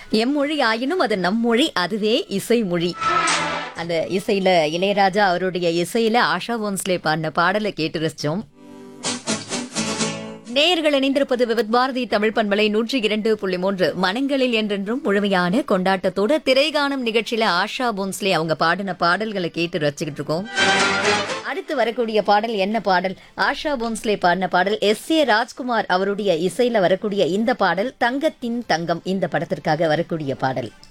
M மொழி ஆயினும் அது நம் மொழி அதுவே இசை மொழி அந்த இசையில இளையராஜா அவருடைய இசையில ஆஷா போன்ஸ்லே பாடின பாடலை கேட்டு ரசிச்சோம் நேயர்கள் இணைந்திருப்பது விவித் பாரதி தமிழ் பண்பலை நூற்றி இரண்டு புள்ளி மூன்று மனங்களில் என்றென்றும் முழுமையான கொண்டாட்டத்தோட திரைகாணும் நிகழ்ச்சியில ஆஷா போன்ஸ்லே அவங்க பாடின பாடல்களை கேட்டு ரசிச்சுக்கிட்டு இருக்கோம் அடுத்து வரக்கூடிய பாடல் என்ன பாடல் ஆஷா போன்ஸ்லே பாடின பாடல் எஸ் ஏ ராஜ்குமார் அவருடைய இசையில வரக்கூடிய இந்த பாடல் தங்கத்தின் தங்கம் இந்த படத்திற்காக வரக்கூடிய பாடல்